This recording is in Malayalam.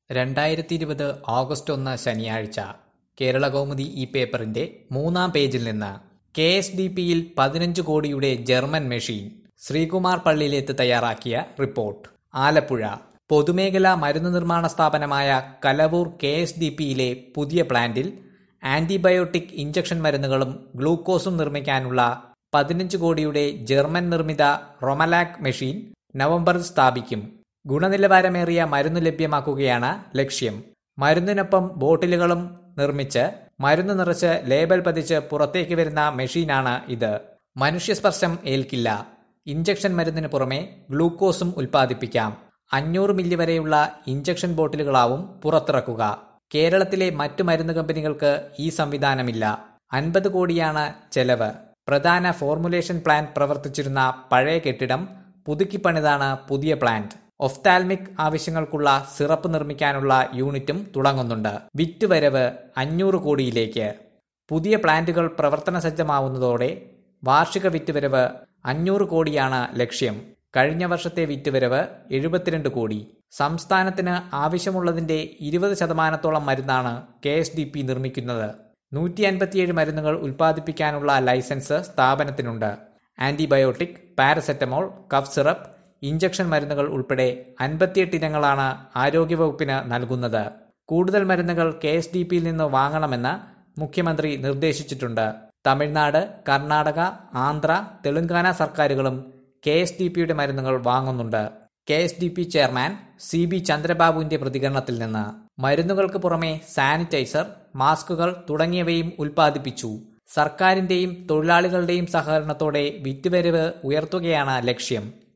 രണ്ടായിരത്തി ഇരുപത് ഓഗസ്റ്റ് ഒന്ന് ശനിയാഴ്ച കേരളകൗമുദി ഈ പേപ്പറിന്റെ മൂന്നാം പേജിൽ നിന്ന് കെ എസ് ഡി പിയിൽ പതിനഞ്ച് കോടിയുടെ ജർമ്മൻ മെഷീൻ ശ്രീകുമാർ പള്ളിയിലേത്ത് തയ്യാറാക്കിയ റിപ്പോർട്ട് ആലപ്പുഴ പൊതുമേഖലാ മരുന്ന് നിർമ്മാണ സ്ഥാപനമായ കലവൂർ കെ എസ് ഡി പിയിലെ പുതിയ പ്ലാന്റിൽ ആന്റിബയോട്ടിക് ഇഞ്ചക്ഷൻ മരുന്നുകളും ഗ്ലൂക്കോസും നിർമ്മിക്കാനുള്ള പതിനഞ്ച് കോടിയുടെ ജർമ്മൻ നിർമ്മിത റൊമലാക് മെഷീൻ നവംബറിൽ സ്ഥാപിക്കും ഗുണനിലവാരമേറിയ മരുന്ന് ലഭ്യമാക്കുകയാണ് ലക്ഷ്യം മരുന്നിനൊപ്പം ബോട്ടിലുകളും നിർമ്മിച്ച് മരുന്ന് നിറച്ച് ലേബൽ പതിച്ച് പുറത്തേക്ക് വരുന്ന മെഷീനാണ് ഇത് മനുഷ്യസ്പർശം ഏൽക്കില്ല ഇഞ്ചക്ഷൻ മരുന്നിന് പുറമെ ഗ്ലൂക്കോസും ഉൽപ്പാദിപ്പിക്കാം അഞ്ഞൂറ് മില്ലി വരെയുള്ള ഇഞ്ചക്ഷൻ ബോട്ടിലുകളാവും പുറത്തിറക്കുക കേരളത്തിലെ മറ്റു മരുന്ന് കമ്പനികൾക്ക് ഈ സംവിധാനമില്ല അൻപത് കോടിയാണ് ചെലവ് പ്രധാന ഫോർമുലേഷൻ പ്ലാന്റ് പ്രവർത്തിച്ചിരുന്ന പഴയ കെട്ടിടം പുതുക്കിപ്പണിതാണ് പുതിയ പ്ലാന്റ് ഒഫ്താൽമിക് ആവശ്യങ്ങൾക്കുള്ള സിറപ്പ് നിർമ്മിക്കാനുള്ള യൂണിറ്റും തുടങ്ങുന്നുണ്ട് വിറ്റുവരവ് അഞ്ഞൂറ് കോടിയിലേക്ക് പുതിയ പ്ലാന്റുകൾ പ്രവർത്തന സജ്ജമാവുന്നതോടെ വാർഷിക വിറ്റുവരവ് അഞ്ഞൂറ് കോടിയാണ് ലക്ഷ്യം കഴിഞ്ഞ വർഷത്തെ വിറ്റുവരവ് എഴുപത്തിരണ്ട് കോടി സംസ്ഥാനത്തിന് ആവശ്യമുള്ളതിന്റെ ഇരുപത് ശതമാനത്തോളം മരുന്നാണ് കെ എസ് ഡി പി നിർമ്മിക്കുന്നത് നൂറ്റി അൻപത്തിയേഴ് മരുന്നുകൾ ഉൽപ്പാദിപ്പിക്കാനുള്ള ലൈസൻസ് സ്ഥാപനത്തിനുണ്ട് antibiotic paracetamol cough syrup injection മരുന്നുകൾ ഉൾപ്പെടെ അൻപത്തിയെട്ട് ഇനങ്ങളാണ് ആരോഗ്യവകുപ്പിന് നൽകുന്നത് കൂടുതൽ മരുന്നുകൾ കെ എസ് ഡി പിയിൽ നിന്ന് വാങ്ങണമെന്ന് മുഖ്യമന്ത്രി നിർദ്ദേശിച്ചിട്ടുണ്ട് തമിഴ്നാട് കർണാടക ആന്ധ്ര തെലങ്കാന സർക്കാരുകളും കെ എസ് ഡി പിയുടെ മരുന്നുകൾ വാങ്ങുന്നുണ്ട് K S D P chairman C B ചന്ദ്രബാബുവിന്റെ പ്രതികരണത്തിൽ നിന്ന് മരുന്നുകൾക്ക് പുറമെ സാനിറ്റൈസർ മാസ്കുകൾ തുടങ്ങിയവയും ഉൽപ്പാദിപ്പിച്ചു സർക്കാരിന്റെയും തൊഴിലാളികളുടെയും സഹകരണത്തോടെ വിറ്റുവരവ് ഉയർത്തുകയാണ് ലക്ഷ്യം